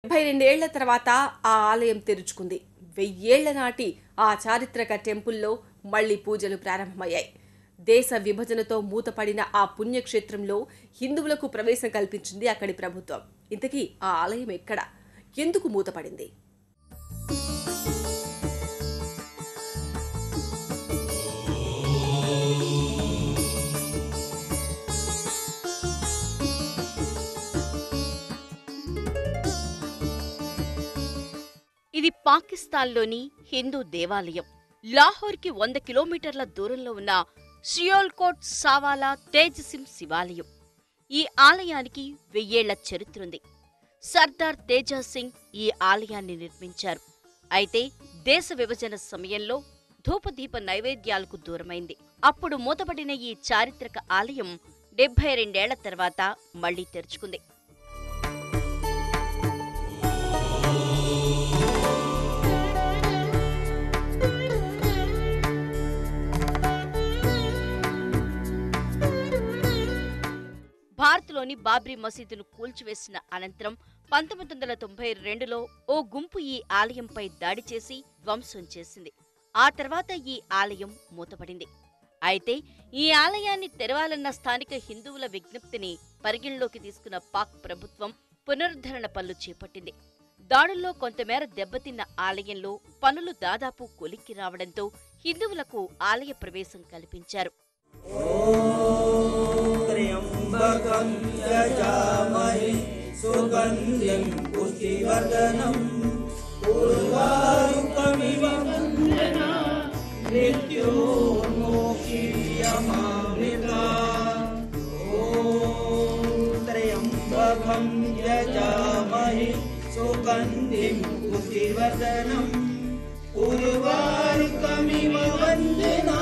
డెబ్బై రెండేళ్ల తర్వాత ఆ ఆలయం తెరుచుకుంది వెయ్యేళ్ల నాటి ఆ చారిత్రక టెంపుల్లో మళ్లీ పూజలు ప్రారంభమయ్యాయి దేశ విభజనతో మూతపడిన ఆ పుణ్యక్షేత్రంలో హిందువులకు ప్రవేశం కల్పించింది అక్కడి ప్రభుత్వం ఇంతకీ ఆ ఆలయం ఎక్కడ ఎందుకు మూతపడింది ఇది పాకిస్తాన్లోని హిందూ దేవాలయం లాహోర్కి వంద కిలోమీటర్ల దూరంలో ఉన్న షియోల్కోట్ సావాలా తేజసిం శివాలయం ఈ ఆలయానికి వెయ్యేళ్ల చరిత్రుంది సర్దార్ తేజా సింగ్ ఈ ఆలయాన్ని నిర్మించారు అయితే దేశ విభజన సమయంలో ధూపదీప నైవేద్యాలకు దూరమైంది అప్పుడు మూతపడిన ఈ చారిత్రక ఆలయం డెబ్బై రెండేళ్ల తర్వాత మళ్లీ తెరుచుకుంది భారత్లోని బాబ్రీ మసీదును కూల్చివేసిన అనంతరం పంతొమ్మిది వందల తొంభై రెండులో ఓ గుంపు ఈ ఆలయంపై దాడి చేసి ధ్వంసం చేసింది ఆ తర్వాత ఈ ఆలయం మూతపడింది అయితే ఈ ఆలయాన్ని తెరవాలన్న స్థానిక హిందువుల విజ్ఞప్తిని పరిగణలోకి తీసుకున్న పాక్ ప్రభుత్వం పునరుద్ధరణ పనులు చేపట్టింది దాడుల్లో కొంతమేర దెబ్బతిన్న ఆలయంలో పనులు దాదాపు కొలిక్కి రావడంతో హిందువులకు ఆలయ ప్రవేశం కల్పించారు त्र्यम्बकं यजामहे सुगन्धिं पुष्टिवर्धनम् उर्वारुकमिव वन्दना मृत्योर्मोक्षीयमामृता ॐ त्र्यम्बकं यजामहे सुगन्धिं पुष्टिवर्धनम् उर्वारुकमिव वन्दना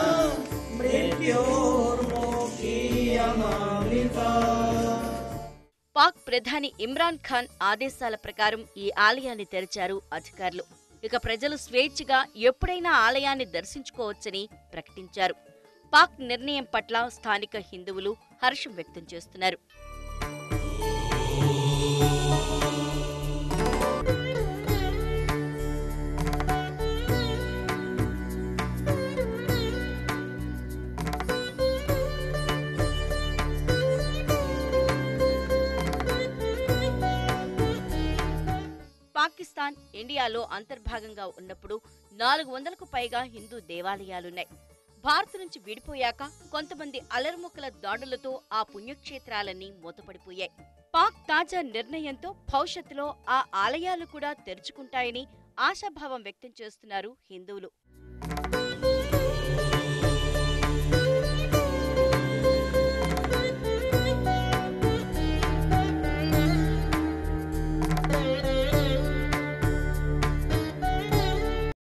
मृत्योर्मोक्षीयमामृता పాక్ ప్రధాని ఇమ్రాన్ ఖాన్ ఆదేశాల ప్రకారం ఈ ఆలయాన్ని తెరిచారు అధికారులు ఇక ప్రజలు స్వేచ్ఛగా ఎప్పుడైనా ఆలయాన్ని దర్శించుకోవచ్చని ప్రకటించారు పాక్ నిర్ణయం పట్ల స్థానిక హిందువులు హర్షం వ్యక్తం చేస్తున్నారు పాకిస్తాన్ ఇండియాలో అంతర్భాగంగా ఉన్నప్పుడు నాలుగు వందలకు పైగా హిందూ దేవాలయాలున్నాయి భారత్ నుంచి విడిపోయాక కొంతమంది అలర్ముఖల దాడులతో ఆ పుణ్యక్షేత్రాలన్నీ మూతపడిపోయాయి పాక్ తాజా నిర్ణయంతో భవిష్యత్తులో ఆ ఆలయాలు కూడా తెరుచుకుంటాయని ఆశాభావం వ్యక్తం చేస్తున్నారు హిందువులు